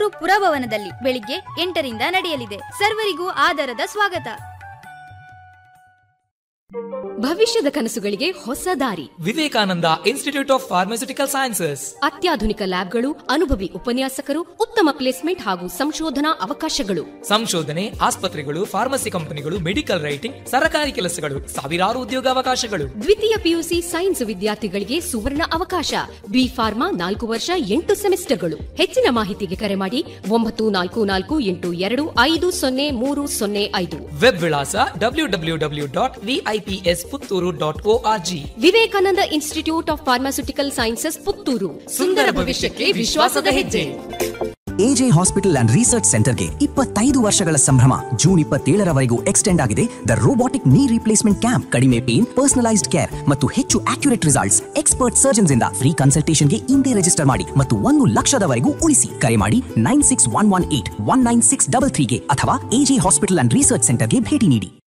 ತುಮಕೂರು ಪುರಭವನದಲ್ಲಿ ಬೆಳಿಗ್ಗೆ ಎಂಟರಿಂದ ನಡೆಯಲಿದೆ ಸರ್ವರಿಗೂ ಆದರದ ಸ್ವಾಗತ ಭವಿಷ್ಯದ ಕನಸುಗಳಿಗೆ ಹೊಸ ದಾರಿ Vivekananda Institute of Pharmaceutical Sciences ಅತ್ಯಾಧುನಿಕ ಲ್ಯಾಬ್ಗಳು ಅನುಭವಿ ಉಪನ್ಯಾಸಕರು ಉತ್ತಮ ಪ್ಲೇಸ್ಮೆಂಟ್ ಹಾಗೂ ಸಂಶೋಧನಾ ಅವಕಾಶಗಳು ಸಂಶೋಧನೆ ಆಸ್ಪತ್ರೆಗಳು ಫಾರ್ಮಸಿ ಕಂಪನಿಗಳು ಮೆಡಿಕಲ್ ರೈಟಿಂಗ್ ಸರಕಾರಿ ಕೆಲಸಗಳು ಸಾವಿರಾರು ಉದ್ಯೋಗಾವಕಾಶಗಳು ದ್ವಿತೀಯ ಪಿಯುಸಿ ಸೈನ್ಸ್ ವಿದ್ಯಾರ್ಥಿಗಳಿಗೆ ಸುವರ್ಣ ಅವಕಾಶ ಬಿ ಫಾರ್ಮಾ ನಾಲ್ಕು ವರ್ಷ ಎಂಟು ಸೆಮಿಸ್ಟರ್ಗಳು ಹೆಚ್ಚಿನ ಮಾಹಿತಿಗೆ ಕರೆ ಮಾಡಿ ಒಂಬತ್ತು ನಾಲ್ಕು ನಾಲ್ಕು ಎಂಟು ಎರಡು ಐದು ಸೊನ್ನೆ ಮೂರು ಸೊನ್ನೆ ಐದು ವೆಬ್ ವಿಳಾಸ W W W dot VIPS Puttur dot O R G Vivekananda Institute of Pharmaceutical Sciences Puttur ಸುಂದರ ಭವಿಷ್ಯಕ್ಕೆ ವಿಶ್ವಾಸದ ಹೆಜ್ಜೆ ಎಜೆ ಹಾಸ್ಪಿಟಲ್ ಅಂಡ್ ರಿಸರ್ಚ್ ಸೆಂಟರ್ಗೆ ಇಪ್ಪತ್ತೈದು ವರ್ಷಗಳ ಸಂಭ್ರಮ ಜೂನ್ ಇಪ್ಪತ್ತೇಳರವರೆಗೂ ಎಕ್ಸ್ಟೆಂಡ್ ಆಗಿದೆ the robotic knee replacement camp ಕಡಿಮೆ ಪೇನ್ ಪರ್ಸನಲೈಸ್ಡ್ ಕೇರ್ ಮತ್ತು ಹೆಚ್ಚು ಅಕ್ಯುರೇಟ್ ರಿಸಲ್ಟ್ಸ್ ಎಕ್ಸ್ಪರ್ಟ್ ಸರ್ಜನ್ಸ್ ಇಂದ ಫ್ರೀ ಕನ್ಸಲ್ಟೇಷನ್ಗೆ ಇಂದೇ ರಿಜಿಸ್ಟರ್ ಮಾಡಿ ಮತ್ತು ಒಂದು ಲಕ್ಷದವರೆಗೂ ಉಳಿಸಿ ಕರೆ ಮಾಡಿ nine six one one eight one nine six double ತ್ರೀಗೆ ಅಥವಾ ಎಜೆ ಹಾಸ್ಪಿಟಲ್ ಅಂಡ್ ರಿಸರ್ಚ್ ಸೆಂಟರ್ಗೆ ಭೇಟಿ ನೀಡಿ